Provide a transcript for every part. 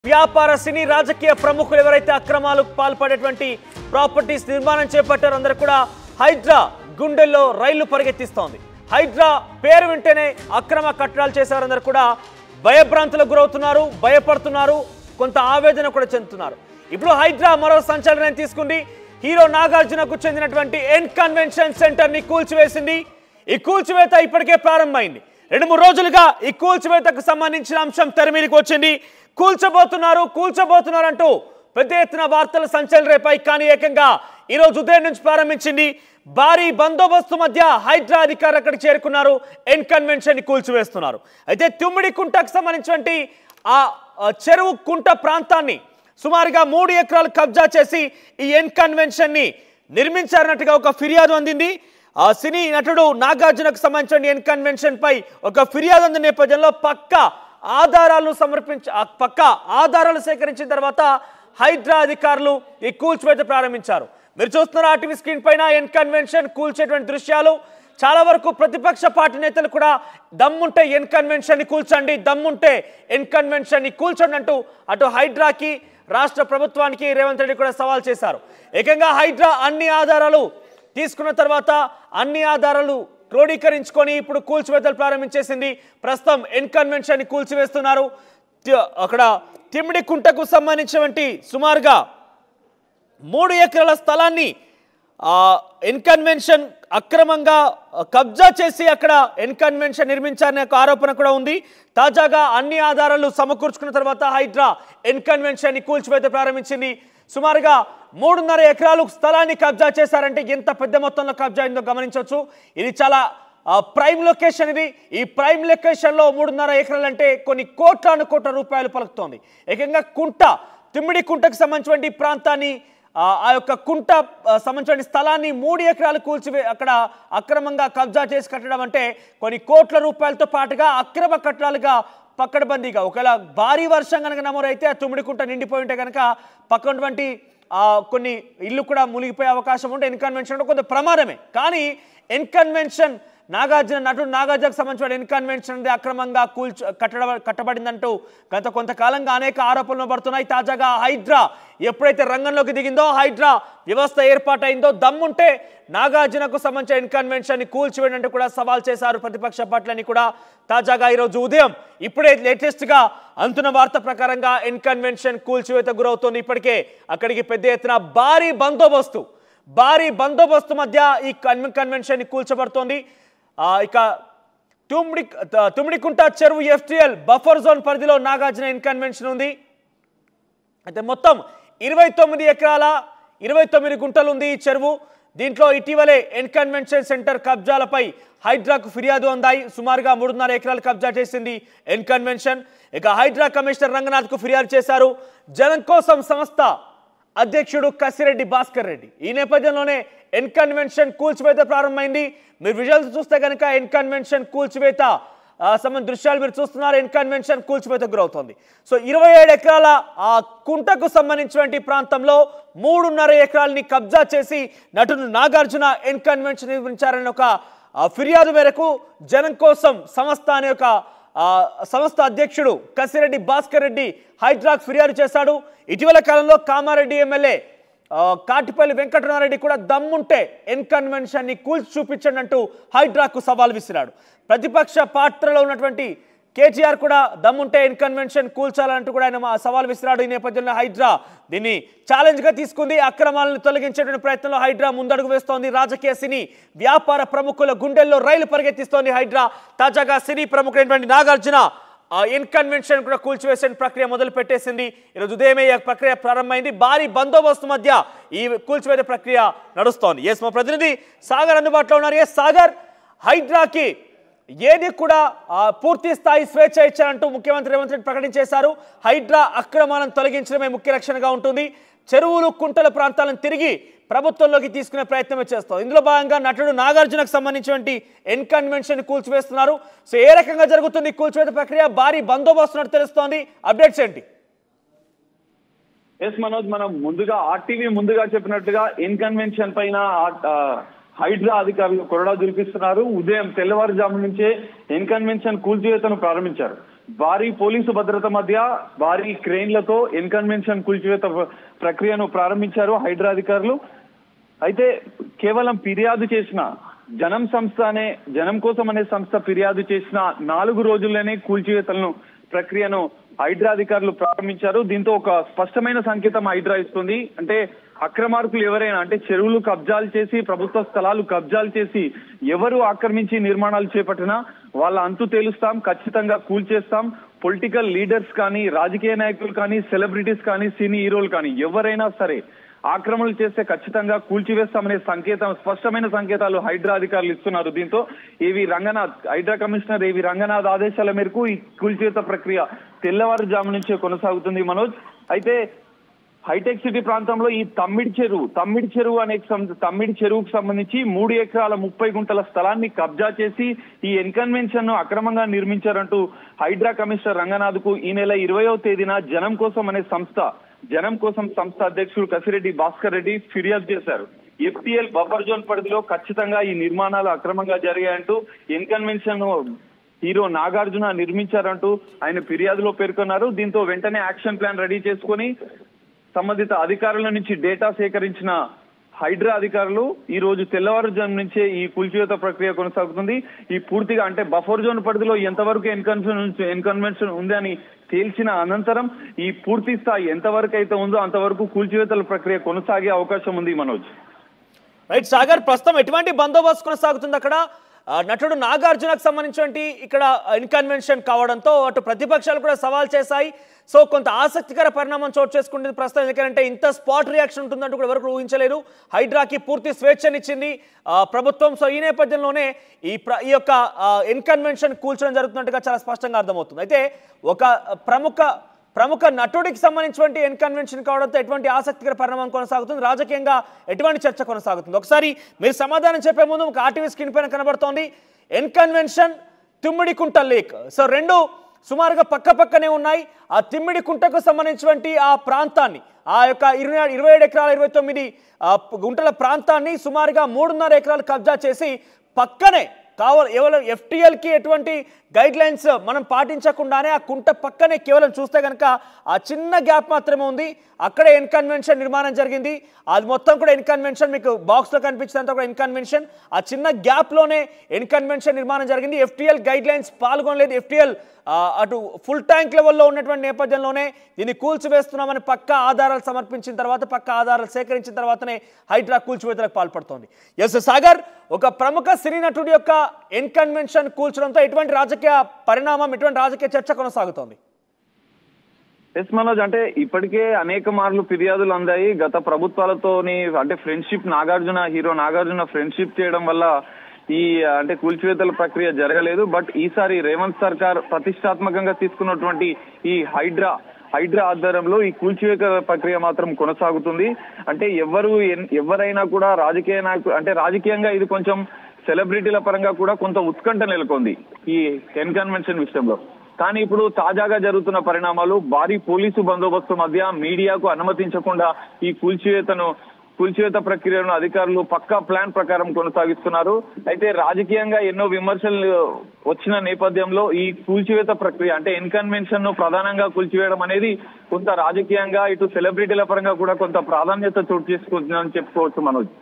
వ్యాపార సినీ రాజకీయ ప్రముఖులు ఎవరైతే అక్రమాలకు పాల్పడేటువంటి ప్రాపర్టీస్ నిర్మాణం చేపట్టారో అందరూ కూడా హైడ్రా గుండెల్లో రైళ్లు పరిగెత్తిస్తోంది హైడ్రా పేరు వింటేనే అక్రమ కట్టడాలు చేసేవారందరూ కూడా భయభ్రాంతులకు గురవుతున్నారు భయపడుతున్నారు కొంత ఆవేదన కూడా చెందుతున్నారు ఇప్పుడు హైడ్రా మరో సంచలనం తీసుకుంది హీరో నాగార్జునకు చెందినటువంటి ఎన్ కన్వెన్షన్ సెంటర్ ని కూల్చివేసింది ఈ కూల్చివేత ఇప్పటికే ప్రారంభమైంది రెండు మూడు రోజులుగా ఈ కూల్చివేతకు సంబంధించిన అంశం తెర మీదకి వచ్చింది కూల్చబోతున్నారు కూల్చబోతున్నారు అంటూ పెద్ద ఎత్తున వార్తలు సంచలనం రేపాయి కానీ ఏకంగా ఈ రోజు ఉదయం నుంచి ప్రారంభించింది భారీ బందోబస్తు మధ్య హైడ్రా అధికారులు అక్కడికి చేరుకున్నారు ఎన్ కన్వెన్షన్ ని కూల్చివేస్తున్నారు అయితే తుమ్మిడి కుంటకు సంబంధించినటువంటి ఆ ఆ చెరువు కుంట ప్రాంతాన్ని సుమారుగా మూడు ఎకరాలు కబ్జా చేసి ఈ ఎన్ కన్వెన్షన్ ని నిర్మించారన్నట్టుగా ఒక ఫిర్యాదు అందింది ఆ సినీ నటుడు నాగార్జునకు సంబంధించిన ఎన్ కన్వెన్షన్ పై ఒక ఫిర్యాదు అందిన నేపథ్యంలో పక్క ఆధారాలను సమర్పించ ఆ పక్క ఆధారాలు సేకరించిన తర్వాత హైడ్రా అధికారులు ఈ కూల్చివేత ప్రారంభించారు మీరు చూస్తున్న ఆర్టీవీ స్క్రీన్ పైన ఎన్ కన్వెన్షన్ కూల్చేటువంటి దృశ్యాలు చాలా వరకు ప్రతిపక్ష పార్టీ నేతలు కూడా దమ్ముంటే ఎన్ కన్వెన్షన్ ని కూల్చండి దమ్ముంటే ఎన్ కన్వెన్షన్ ని కూల్చండి అంటూ అటు హైడ్రాకి రాష్ట్ర ప్రభుత్వానికి రేవంత్ రెడ్డి కూడా సవాల్ చేశారు ఏకంగా హైడ్రా అన్ని ఆధారాలు తీసుకున్న తర్వాత అన్ని ఆధారాలు క్రోడీకరించుకొని ఇప్పుడు కూల్చివేతలు ప్రారంభించేసింది ప్రస్తుతం ఎన్ కన్వెన్షన్ ని కూల్చివేస్తున్నారు తి- అక్కడ తిమ్మిడి కుంటకు సంబంధించినటువంటి సుమారుగా మూడు ఎకరాల స్థలాన్ని ఆ, ఎన్కన్వెన్షన్ అక్రమంగా కబ్జా చేసి అక్కడ ఎన్కన్వెన్షన్ నిర్మించారనే ఒక ఆరోపణ కూడా ఉంది తాజాగా అన్ని ఆధారాలు సమకూర్చుకున్న తర్వాత హైడ్రా ఎన్కన్వెన్షన్ ని కూల్చివేత ప్రారంభించింది సుమారుగా మూడున్నర ఎకరాలు స్థలాన్ని కబ్జా చేశారంటే ఎంత పెద్ద మొత్తంలో కబ్జా అయిందో గమనించవచ్చు ఇది చాలా ఆ, ప్రైమ్ లొకేషన్ ఇది ఈ ప్రైమ్ లొకేషన్లో మూడున్నర ఎకరాలు అంటే కొన్ని కోట్లాను కోట్ల రూపాయలు పలుకుతోంది ఏకంగా కుంట తిమ్మిడి కుంటకు సంబంధించినటువంటి ఈ ప్రాంతాన్ని ఆ ఆ యొక్క కుంట ఆ, సంబంధించిన స్థలాన్ని మూడు ఎకరాలు కూల్చివే అక్కడ అక్రమంగా కబ్జా చేసి కట్టడం అంటే కొన్ని కోట్ల రూపాయలతో పాటుగా అక్రమ కట్టడాలుగా పక్కడబందీగా ఒకవేళ భారీ వర్షం కనుక నమోదైతే ఆ తుమ్మిడి కుంట నిండిపోయి ఉంటే కనుక పక్కనటువంటి ఆ, కొన్ని ఇల్లు కూడా మునిగిపోయే అవకాశం ఉంటే ఎన్కన్వెన్షన్ కొంత ప్రమాదమే కానీ ఎన్కన్వెన్షన్ నాగార్జున నటుడు నాగార్జునకు సంబంధించిన ఎన్కన్వెన్షన్ అనేది అక్రమంగా కూల్చ కట్టడ కట్టబడిందంటూ గత కొంతకాలంగా అనేక ఆరోపణలు పడుతున్నాయి తాజాగా హైడ్రా ఎప్పుడైతే రంగంలోకి దిగిందో హైడ్రా వ్యవస్థ ఏర్పాటైందో దమ్ముంటే నాగార్జునకు సంబంధించిన ఎన్కన్వెన్షన్ ని కూల్చివేయడంటూ కూడా సవాల్ చేశారు ప్రతిపక్ష పార్టీలని కూడా తాజాగా ఈరోజు ఉదయం ఇప్పుడే లేటెస్ట్ గా అంతున్న వార్త ప్రకారంగా ఎన్కన్వెన్షన్ కూల్చివేత గురవుతోంది ఇప్పటికే అక్కడికి పెద్ద ఎత్తున భారీ బందోబస్తు భారీ బందోబస్తు మధ్య ఈ కన్వెన్ కన్వెన్షన్ ని కూల్చబడుతోంది ఆ, ఇక తుమ్మిడి తుమ్మిడికుంట చెరువు ఎఫ్టిఎల్ బఫర్ జోన్ పరిధిలో నాగార్జున ఇన్కన్వెన్షన్ ఉంది అయితే మొత్తం ఇరవై తొమ్మిది ఎకరాల ఇరవై తొమ్మిది గుంటలు ఉంది ఈ చెరువు దీంట్లో ఇటీవలే ఎన్కన్వెన్షన్ సెంటర్ కబ్జాలపై హైడ్రాకు ఫిర్యాదు అందాయి సుమారుగా మూడున్నర ఎకరాలు కబ్జా చేసింది ఎన్కన్వెన్షన్ ఇక హైడ్రా కమిషనర్ రంగనాథ్కు ఫిర్యాదు చేశారు జనం కోసం సంస్థ అధ్యక్షుడు కసిరెడ్డి భాస్కర్ రెడ్డి ఈ నేపథ్యంలోనే ఎన్కన్వెన్షన్ కూల్చివేత ప్రారంభమైంది మీరు విజువల్స్ చూస్తే కనుక ఎన్కన్వెన్షన్ కూల్చివేత ఆ, సంబంధ దృశ్యాలు మీరు చూస్తున్నారు ఎన్ కన్వెన్షన్ కూల్చివేతకు గురవుతోంది సో ఇరవై ఏడు ఎకరాల ఆ కుంటకు సంబంధించినటువంటి ప్రాంతంలో మూడున్నర ఎకరాలని కబ్జా చేసి నటుడు నాగార్జున ఎన్ కన్వెన్షన్ నిర్మించారని ఒక ఆ, ఫిర్యాదు మేరకు జనం కోసం సంస్థ అనే ఒక ఆ, సంస్థ అధ్యక్షుడు కసిరెడ్డి భాస్కర్ రెడ్డి హైడ్రాక్ ఫిర్యాదు చేశాడు ఇటీవల కాలంలో కామారెడ్డి ఎమ్మెల్యే ఆ, కాటిపల్లి వెంకటరామరెడ్డి కూడా దమ్ముంటే ఎన్ కన్వెన్షన్ ని కూల్చి చూపించండి అంటూ హైడ్రాకు సవాల్ విసిరాడు ప్రతిపక్ష పాత్రలో ఉన్నటువంటి కేటీఆర్ కూడా దమ్ముంటే ఎన్ కన్వెన్షన్ కూల్చాలంటూ కూడా ఆయన మా సవాల్ విసిరాడు ఈ నేపథ్యంలో హైడ్రా దీన్ని ఛాలెంజ్ గా తీసుకుంది అక్రమాలను తొలగించేటువంటి ప్రయత్నంలో హైడ్రా ముందడుగు వేస్తోంది రాజకీయ సినీ వ్యాపార ప్రముఖుల గుండెల్లో రైలు పరిగెత్తిస్తోంది హైడ్రా తాజాగా సినీ ప్రముఖులైనటువంటి నాగార్జున ఆ ఇన్కన్వెన్షన్ కూడా కూల్చివేసే ప్రక్రియ మొదలు పెట్టేసింది ఈరోజు ఉదయమే ఈ ప్రక్రియ ప్రారంభమైంది భారీ బందోబస్తు మధ్య ఈ కూల్చివేత ప్రక్రియ నడుస్తోంది ఎస్ మా ప్రతినిధి సాగర్ అందుబాటులో ఉన్నారు ఎస్ సాగర్ హైడ్రాకి ఏది కూడా ఆ, పూర్తి స్థాయి స్వేచ్ఛ ఇచ్చారంటూ ముఖ్యమంత్రి రేవంత్ రెడ్డి ప్రకటించేశారు హైడ్రా అక్రమాలను తొలగించడమే ముఖ్య లక్ష్యంగా ఉంటుంది చెరువులు కుంటల ప్రాంతాలను తిరిగి ప్రభుత్వంలోకి తీసుకునే ప్రయత్నమే చేస్తాం ఇందులో భాగంగా నటుడు నాగార్జునకు సంబంధించినటువంటి ఎన్ కన్వెన్షన్ కూల్చివేస్తున్నారు సో ఏ రకంగా జరుగుతుంది ఈ కూల్చివేత ప్రక్రియ భారీ బందోబస్తు ఉన్నట్టు తెలుస్తోంది అప్డేట్స్ ఏంటి ఎస్ మనోజ్ మనం ముందుగా ఆర్టీవీ ముందుగా చెప్పినట్టుగా ఇన్కన్వెన్షన్ పైన ఆ- ఆ హైడ్రా అధికారులు కొరడా దురిపిస్తున్నారు ఉదయం తెల్లవారుజాము నుంచే ఇన్కన్వెన్షన్ కూల్చివేతను ప్రారంభించారు భారీ పోలీసు భద్రత మధ్య భారీ క్రెయిన్లతో ఎన్కన్వెన్షన్ కూల్చివేత ప్రక్రియను ప్రారంభించారు హైడ్రా అధికారులు అయితే కేవలం ఫిర్యాదు చేసిన జనం సంస్థ అనే జనం కోసం అనే సంస్థ ఫిర్యాదు చేసిన నాలుగు రోజుల్లోనే కూల్చివేతలను ప్రక్రియను హైడ్రా అధికారులు ప్రారంభించారు దీంతో ఒక స్పష్టమైన సంకేతం హైడ్రా ఇస్తుంది అంటే అక్రమార్కులు ఎవరైనా అంటే చెరువులు కబ్జాలు చేసి ప్రభుత్వ స్థలాలు కబ్జాలు చేసి ఎవరు ఆక్రమించి నిర్మాణాలు చేపట్టినా వాళ్ళ అంతు తేలుస్తాం ఖచ్చితంగా కూల్చేస్తాం పొలిటికల్ లీడర్స్ కానీ రాజకీయ నాయకులు కానీ సెలబ్రిటీస్ కానీ సినీ హీరోలు కానీ ఎవరైనా సరే ఆక్రమణలు చేస్తే ఖచ్చితంగా కూల్చివేస్తామనే సంకేతం స్పష్టమైన సంకేతాలు హైడ్రా అధికారులు ఇస్తున్నారు దీంతో ఏవి రంగనాథ్ హైడ్రా కమిషనర్ ఏవి రంగనాథ్ ఆదేశాల మేరకు ఈ కూల్చివేత ప్రక్రియ తెల్లవారుజాము నుంచే కొనసాగుతుంది మనోజ్ అయితే హైటెక్ సిటీ ప్రాంతంలో ఈ తమ్మిడి చెరువు తమ్మిడి చెరువు అనే సం- తమ్మిడి చెరువుకు సంబంధించి మూడు ఎకరాల ముప్పై గుంటల స్థలాన్ని కబ్జా చేసి ఈ ఎన్కన్వెన్షన్ ను అక్రమంగా నిర్మించారంటూ హైడ్రా కమిషనర్ రంగనాథ్ కు ఈ నెల ఇరవయవ తేదీన జనం కోసం అనే సంస్థ జనం కోసం సంస్థ అధ్యక్షుడు కసిరెడ్డి భాస్కర్ రెడ్డి ఫిర్యాదు చేశారు ఎఫ్టీఎల్ బఫర్ జోన్ పరిధిలో ఖచ్చితంగా ఈ నిర్మాణాలు అక్రమంగా జరిగాయంటూ ఎన్కన్వెన్షన్ హీరో నాగార్జున నిర్మించారంటూ ఆయన ఫిర్యాదులో పేర్కొన్నారు దీంతో వెంటనే యాక్షన్ ప్లాన్ రెడీ చేసుకొని సంబంధిత అధికారుల నుంచి డేటా సేకరించిన హైడ్రా అధికారులు ఈ రోజు తెల్లవారుజాము నుంచే ఈ కూల్చివేత ప్రక్రియ కొనసాగుతుంది ఈ పూర్తిగా అంటే బఫర్ జోన్ పరిధిలో ఎంతవరకు ఎన్కన్వెన్షన్ ఎన్కన్వెన్షన్ ఉంది అని తేల్చిన అనంతరం ఈ పూర్తి స్థాయి ఎంతవరకు అయితే ఉందో అంతవరకు కూల్చివేతల ప్రక్రియ కొనసాగే అవకాశం ఉంది మనోజ్ రైట్ సాగర్ ప్రస్తుతం ఎటువంటి బందోబస్తు కొనసాగుతుంది అక్కడ ఆ, నటుడు నాగార్జునకు సంబంధించినటువంటి ఇక్కడ ఇన్కన్వెన్షన్ కావడంతో అటు ప్రతిపక్షాలు కూడా సవాల్ చేశాయి సో కొంత ఆసక్తికర పరిణామం చోటు చేసుకుంటుంది ప్రస్తుతం ఎందుకంటే ఇంత స్పాట్ రియాక్షన్ ఉంటుందంటూ కూడా ఎవరికి ఊహించలేదు హైడ్రాకి పూర్తి స్వేచ్ఛనిచ్చింది ఆ, ప్రభుత్వం సో ఈ నేపథ్యంలోనే ఈ ప్ర ఈ యొక్క ఇన్కన్వెన్షన్ కూల్చడం జరుగుతున్నట్టుగా చాలా స్పష్టంగా అర్థమవుతుంది అయితే ఒక ప్రముఖ ప్రముఖ నటుడికి సంబంధించినటువంటి ఎన్కన్వెన్షన్ కావడంతో ఎటువంటి ఆసక్తికర పరిణామం కొనసాగుతుంది రాజకీయంగా ఎటువంటి చర్చ కొనసాగుతుంది ఒకసారి మీరు సమాధానం చెప్పే ముందు ఒక ఆర్టీవీ స్క్రీన్ పైన కనబడుతోంది ఎన్కన్వెన్షన్ తిమ్మిడికుంట లేక్ సో రెండు సుమారుగా పక్క పక్కనే ఉన్నాయి ఆ తిమ్మిడి కుంటకు సంబంధించినటువంటి ఆ ప్రాంతాన్ని ఆ యొక్క ఇరవై ఇరవై ఏడు ఎకరాల ఇరవై తొమ్మిది ఆ, గుంటల ప్రాంతాన్ని సుమారుగా మూడున్నర ఎకరాలు కబ్జా చేసి పక్కనే కావాలి కేవలం ఎఫ్టీఎల్కి ఎటువంటి గైడ్ లైన్స్ మనం పాటించకుండానే ఆ కుంట పక్కనే కేవలం చూస్తే కనుక ఆ చిన్న గ్యాప్ మాత్రమే ఉంది అక్కడే ఎన్కన్వెన్షన్ నిర్మాణం జరిగింది అది మొత్తం కూడా ఎన్కన్వెన్షన్ మీకు బాక్స్లో కనిపించినంత కూడా ఎన్కన్వెన్షన్ ఆ చిన్న గ్యాప్లోనే ఎన్కన్వెన్షన్ నిర్మాణం జరిగింది ఎఫ్టీఎల్ గైడ్ లైన్స్ పాల్గొనలేదు ఎఫ్టీఎల్ అటు ఫుల్ ట్యాంక్ లెవెల్లో ఉన్నటువంటి నేపథ్యంలోనే దీన్ని కూల్చివేస్తున్నామని పక్క ఆధారాలు సమర్పించిన తర్వాత పక్క ఆధారాలు సేకరించిన తర్వాతనే హైడ్రా కూల్చివేతలకు పాల్పడుతోంది ఎస్ సాగర్ ఒక ప్రముఖ సినీ నటుడి యొక్క ఎన్కన్వెన్షన్ కూల్చడంతో ఎటువంటి రాజకీయ పరిణామం ఎటువంటి రాజకీయ చర్చ కొనసాగుతోంది ఎస్ మనోజ్ అంటే ఇప్పటికే అనేక మార్లు ఫిర్యాదులు అందాయి గత ప్రభుత్వాలతోని అంటే friendship Nagarjuna hero Nagarjuna friendship చేయడం వల్ల ఈ అంటే కూల్చివేతల ప్రక్రియ జరగలేదు బట్ ఈసారి రేవంత్ సర్కార్ ప్రతిష్టాత్మకంగా తీసుకున్నటువంటి ఈ హైడ్రా హైడ్రా ఆధ్వర్యంలో ఈ కూల్చివేత ప్రక్రియ మాత్రం కొనసాగుతుంది అంటే ఎవరు ఎన్- ఎవరైనా కూడా రాజకీయ నాయకులు అంటే రాజకీయంగా ఇది కొంచెం సెలబ్రిటీల పరంగా కూడా కొంత ఉత్కంఠ నెలకొంది ఈ ఎన్కన్వెన్షన్ విషయంలో కానీ ఇప్పుడు తాజాగా జరుగుతున్న పరిణామాలు భారీ పోలీసు బందోబస్తు మధ్య మీడియాకు అనుమతించకుండా ఈ కూల్చివేతను కూల్చివేత ప్రక్రియను అధికారులు పక్కా ప్లాన్ ప్రకారం కొనసాగిస్తున్నారు అయితే రాజకీయంగా ఎన్నో విమర్శలు వచ్చిన నేపథ్యంలో ఈ కూల్చివేత ప్రక్రియ అంటే ఎన్కన్వెన్షన్ ను ప్రధానంగా కూల్చివేయడం అనేది కొంత రాజకీయంగా ఇటు సెలబ్రిటీల పరంగా కూడా కొంత ప్రాధాన్యత చోటు చేసుకుంటుందని చెప్పుకోవచ్చు మనోజ్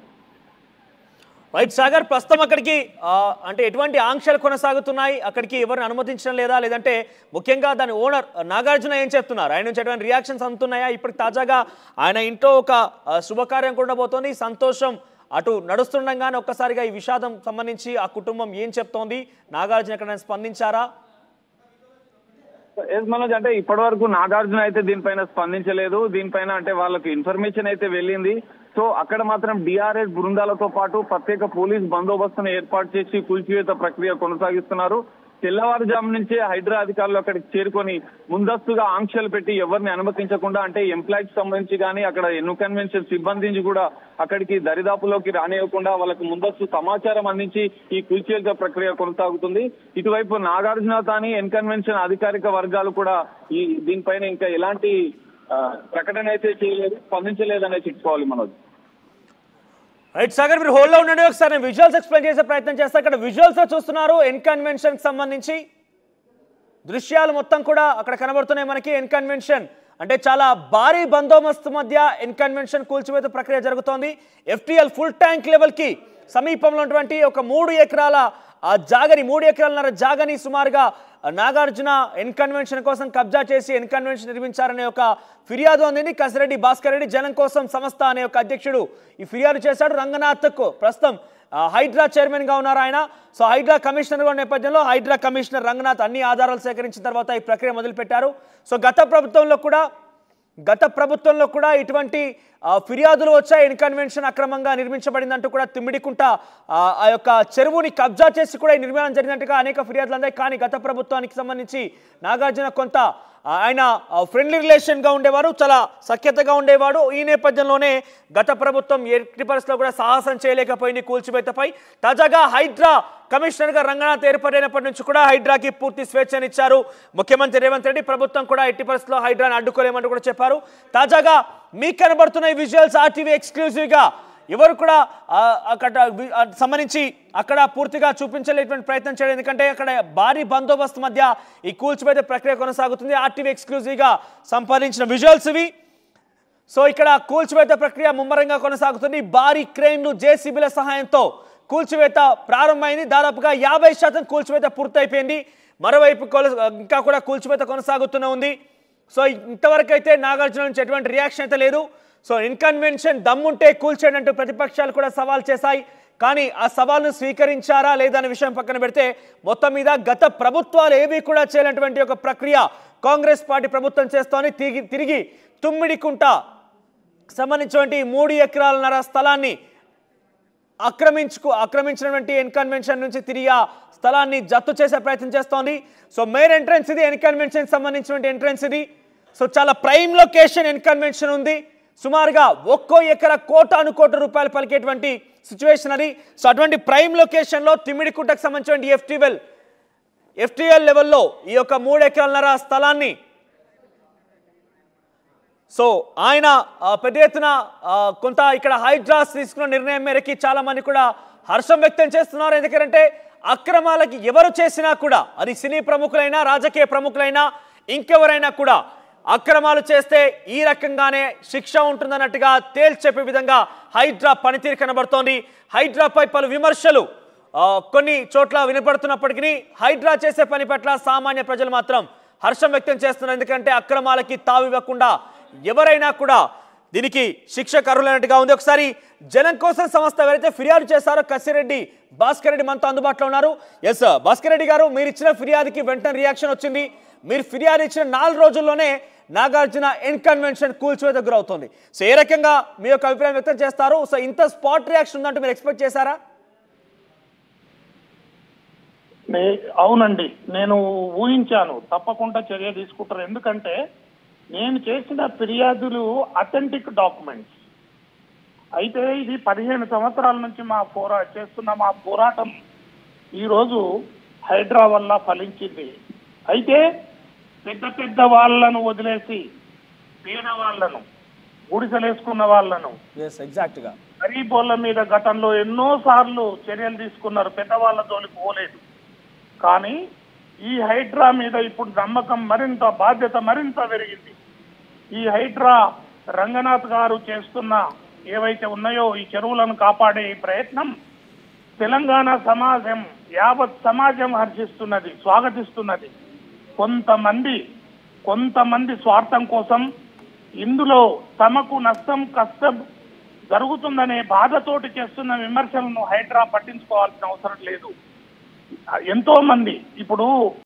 రైట్ సాగర్ ప్రస్తుతం అక్కడికి ఆ, అంటే ఎటువంటి ఆంక్షలు కొనసాగుతున్నాయి అక్కడికి ఎవరిని అనుమతించడం లేదా లేదంటే ముఖ్యంగా దాని ఓనర్ నాగార్జున ఏం చెప్తున్నారు ఆయన నుంచి ఎటువంటి రియాక్షన్స్ అందుతున్నాయా ఇప్పటికి తాజాగా ఆయన ఇంట్లో ఒక ఆ, శుభకార్యం కూడా పోతోంది సంతోషం అటు నడుస్తుండగానే ఒక్కసారిగా ఈ విషాదం సంబంధించి ఆ కుటుంబం ఏం చెప్తోంది నాగార్జున ఎక్కడైనా స్పందించారా ఎస్ మనోజ్ అంటే ఇప్పటి వరకు నాగార్జున అయితే దీనిపైన స్పందించలేదు దీనిపైన అంటే వాళ్ళకి ఇన్ఫర్మేషన్ అయితే వెళ్ళింది సో అక్కడ మాత్రం డిఆర్ఎస్ బృందాలతో పాటు ప్రత్యేక పోలీస్ బందోబస్తును ఏర్పాటు చేసి కూల్చివేత ప్రక్రియ కొనసాగిస్తున్నారు తెల్లవారుజాము నుంచే హైడ్రా అధికారులు అక్కడికి చేరుకొని ముందస్తుగా ఆంక్షలు పెట్టి ఎవరిని అనుమతించకుండా అంటే ఎంప్లాయీకి సంబంధించి కానీ అక్కడ ఎన్ను కన్వెన్షన్ సిబ్బంది నుంచి కూడా అక్కడికి దరిదాపులోకి రానివ్వకుండా వాళ్ళకి ముందస్తు సమాచారం అందించి ఈ కూల్చివేత ప్రక్రియ కొనసాగుతుంది ఇటువైపు నాగార్జున తాని ఎన్కన్వెన్షన్ అధికారిక వర్గాలు కూడా ఈ దీనిపైన ఇంకా ఎలాంటి ఆ, ప్రకటన అయితే చేయలేదు స్పందించలేదనే చెప్పుకోవాలి మనోజ్ రైట్ సాగర్ మీరు హోల్లో ఉండండి ఒకసారి నేను విజువల్స్ ఎక్స్ప్లెయిన్ చేసే ప్రయత్నం చేస్తాను ఇక్కడ విజువల్స్ చూస్తున్నారు ఎన్కన్వెన్షన్ కి సంబంధించి దృశ్యాలు మొత్తం కూడా అక్కడ కనబడుతున్నాయి మనకి ఎన్కన్వెన్షన్ అంటే చాలా భారీ బందోబస్తు మధ్య ఎన్కన్వెన్షన్ కూల్చివేత ప్రక్రియ జరుగుతోంది ఎఫ్టీఎల్ ఫుల్ ట్యాంక్ లెవెల్కి సమీపంలో ఉన్నటువంటి ఒక మూడు ఎకరాల ఆ జాగని మూడు ఎకరాలన్నర జాగని సుమారుగా నాగార్జున ఎన్కన్వెన్షన్ కోసం కబ్జా చేసి ఎన్కన్వెన్షన్ నిర్మించారనే ఒక ఫిర్యాదు అందింది కసిరెడ్డి భాస్కర్ రెడ్డి జనం కోసం సంస్థ అనే ఒక అధ్యక్షుడు ఈ ఫిర్యాదు చేశాడు రంగనాథ్కు ప్రస్తుతం ఆ, హైడ్రా చైర్మన్ గా ఉన్నారు ఆయన సో హైడ్రా కమిషనర్ గా ఉన్న నేపథ్యంలో హైడ్రా కమిషనర్ రంగనాథ్ అన్ని ఆధారాలు సేకరించిన తర్వాత ఈ ప్రక్రియ మొదలుపెట్టారు సో గత ప్రభుత్వంలో కూడా గత ప్రభుత్వంలో కూడా ఇటువంటి ఆ, ఫిర్యాదులు వచ్చాయి ఇన్కన్వెన్షన్ అక్రమంగా నిర్మించబడిందంటూ కూడా తిమ్మిడికుంట ఆ, ఆ యొక్క చెరువుని కబ్జా చేసి కూడా ఈ నిర్మాణం జరిగినట్టుగా అనేక ఫిర్యాదులు అందాయి కానీ గత ప్రభుత్వానికి సంబంధించి నాగార్జున కొంత ఆ, ఆయన ఫ్రెండ్లీ రిలేషన్గా ఉండేవారు చాలా సఖ్యతగా ఉండేవాడు ఈ నేపథ్యంలోనే గత ప్రభుత్వం ఎట్టి పరిస్థితిలో కూడా సాహసం చేయలేకపోయింది కూల్చివేతపై తాజాగా హైడ్రా కమిషనర్గా రంగనాథ్ ఏర్పడినప్పటి నుంచి కూడా హైడ్రాకి పూర్తి స్వేచ్ఛనిచ్చారు ముఖ్యమంత్రి రేవంత్ రెడ్డి ప్రభుత్వం కూడా ఎట్టి పరిస్థితుల్లో హైడ్రాని అడ్డుకోలేమంటూ కూడా చెప్పారు తాజాగా మీకు కనబడుతున్న ఈ విజువల్స్ ఆర్టీవీ ఎక్స్క్లూజివ్గా ఎవరు కూడా ఆ, అక్కడ వి- ఆ, సంబంధించి అక్కడ పూర్తిగా చూపించలేటువంటి ప్రయత్నం చేయడం ఎందుకంటే అక్కడ భారీ బందోబస్తు మధ్య ఈ కూల్చివేత ప్రక్రియ కొనసాగుతుంది ఆర్టీవీ ఎక్స్క్లూజివ్గా సంపాదించిన విజువల్స్ ఇవి సో ఇక్కడ కూల్చివేత ప్రక్రియ ముమ్మరంగా కొనసాగుతుంది భారీ క్రెయిన్లు జేసీబీల సహాయంతో కూల్చివేత ప్రారంభమైంది దాదాపుగా యాభై శాతం కూల్చివేత పూర్తయిపోయింది మరోవైపు కొల- ఇంకా కూడా కూల్చివేత కొనసాగుతూనే ఉంది సో ఇంతవరకు అయితే నాగార్జున నుంచి ఎటువంటి రియాక్షన్ అయితే లేదు సో ఇన్కన్వెన్షన్ దమ్ముంటే కూల్చేయండి అంటూ ప్రతిపక్షాలు కూడా సవాల్ చేశాయి కానీ ఆ సవాల్ను స్వీకరించారా లేదా అనే విషయం పక్కన పెడితే మొత్తం మీద గత ప్రభుత్వాలు ఏవి కూడా చేయనటువంటి ఒక ప్రక్రియ కాంగ్రెస్ పార్టీ ప్రభుత్వం చేస్తోంది తిరిగి తిరిగి తుమ్మిడికుంట సంబంధించినటువంటి మూడు ఎకరాలన్నర స్థలాన్ని ఆక్రమించుకు ఆక్రమించినటువంటి ఎన్కన్వెన్షన్ నుంచి తిరిగి ఆ స్థలాన్ని జప్తు చేసే ప్రయత్నం చేస్తోంది సో మెయిన్ ఎంట్రన్స్ ఇది ఎన్కన్వెన్షన్ సంబంధించినటువంటి ఎంట్రన్స్ ఇది సో చాలా ప్రైమ్ లొకేషన్ ఎన్కన్వెన్షన్ ఉంది సుమారుగా ఒక్కో ఎకర కోటాను కోట్ల రూపాయలు పలికేటువంటి సిచ్యువేషన్ అది సో అటువంటి ప్రైమ్ లొకేషన్లో తిమ్మిడికుంటకు సంబంధించినటువంటి ఎఫ్టీవెల్ ఎఫ్టీఎల్ లెవెల్లో ఈ యొక్క మూడు ఎకరాలన్నర స్థలాన్ని సో ఆయన ఆ, పెద్ద ఎత్తున ఆ, కొంత ఇక్కడ హైడ్రాస్ తీసుకున్న నిర్ణయం మేరకి చాలా మంది కూడా హర్షం వ్యక్తం చేస్తున్నారు ఎందుకంటే అక్రమాలకి ఎవరు చేసినా కూడా అది సినీ ప్రముఖులైనా రాజకీయ ప్రముఖులైనా ఇంకెవరైనా కూడా అక్రమాలు చేస్తే ఈ రకంగానే శిక్ష ఉంటుందన్నట్టుగా తేల్చెప్పే విధంగా హైడ్రా పనితీరు కనబడుతోంది హైడ్రాపై పలు విమర్శలు ఆ, కొన్ని చోట్ల వినపడుతున్నప్పటికీ హైడ్రా చేసే పని పట్ల సామాన్య ప్రజలు మాత్రం హర్షం వ్యక్తం చేస్తున్నారు ఎందుకంటే అక్రమాలకి తావివ్వకుండా ఎవరైనా కూడా దీనికి శిక్ష కరులైనట్టుగా ఉంది ఒకసారి జనం కోసం సంస్థ ఎవరైతే ఫిర్యాదు చేశారో కసిరెడ్డి భాస్కర్ రెడ్డి మనతో అందుబాటులో ఉన్నారు ఎస్ భాస్కర్ రెడ్డి గారు మీరు ఇచ్చిన ఫిర్యాదుకి వెంటనే రియాక్షన్ వచ్చింది మీరు ఫిర్యాదు ఇచ్చిన నాలుగు రోజుల్లోనే నాగార్జున ఎన్కన్వెన్షన్ కూల్చివేత గురవుతుంది సో ఏ రకంగా మీ యొక్క అభిప్రాయం వ్యక్తం చేస్తారు సో ఇంత స్పాట్ రియాక్షన్ ఉందంటూ మీరు ఎక్స్పెక్ట్ చేశారా నే- అవునండి నేను ఊహించాను తప్పకుండా చర్య తీసుకుంటారు ఎందుకంటే నేను చేసిన ఫిర్యాదులు అథెంటిక్ డాక్యుమెంట్స్ అయితే ఇది పదిహేను సంవత్సరాల నుంచి మా పోరా చేస్తున్న మా పోరాటం ఈరోజు హైడ్రా వల్ల ఫలించింది అయితే పెద్ద పెద్ద వాళ్ళను వదిలేసి పేద వాళ్ళను గుడిసెలేసుకున్న వాళ్ళను ఎస్ ఎగ్జాక్ట్గా గరీబోళ్ళ మీద గతంలో ఎన్నో సార్లు చర్యలు తీసుకున్నారు పెద్దవాళ్ళ జోలికి పోలేదు కానీ ఈ హైడ్రా మీద ఇప్పుడు నమ్మకం మరింత బాధ్యత మరింత పెరిగింది ఈ హైడ్రా రంగనాథ్ గారు చేస్తున్న ఏవైతే ఉన్నాయో ఈ చెరువులను కాపాడే ఈ ప్రయత్నం తెలంగాణ సమాజం యావత్ సమాజం హర్షిస్తున్నది స్వాగతిస్తున్నది కొంతమంది కొంతమంది స్వార్థం కోసం ఇందులో తమకు నష్టం కష్టం జరుగుతుందనే బాధతోటి చేస్తున్న విమర్శలను హైడ్రా పట్టించుకోవాల్సిన అవసరం లేదు ఎంతో మంది ఇప్పుడు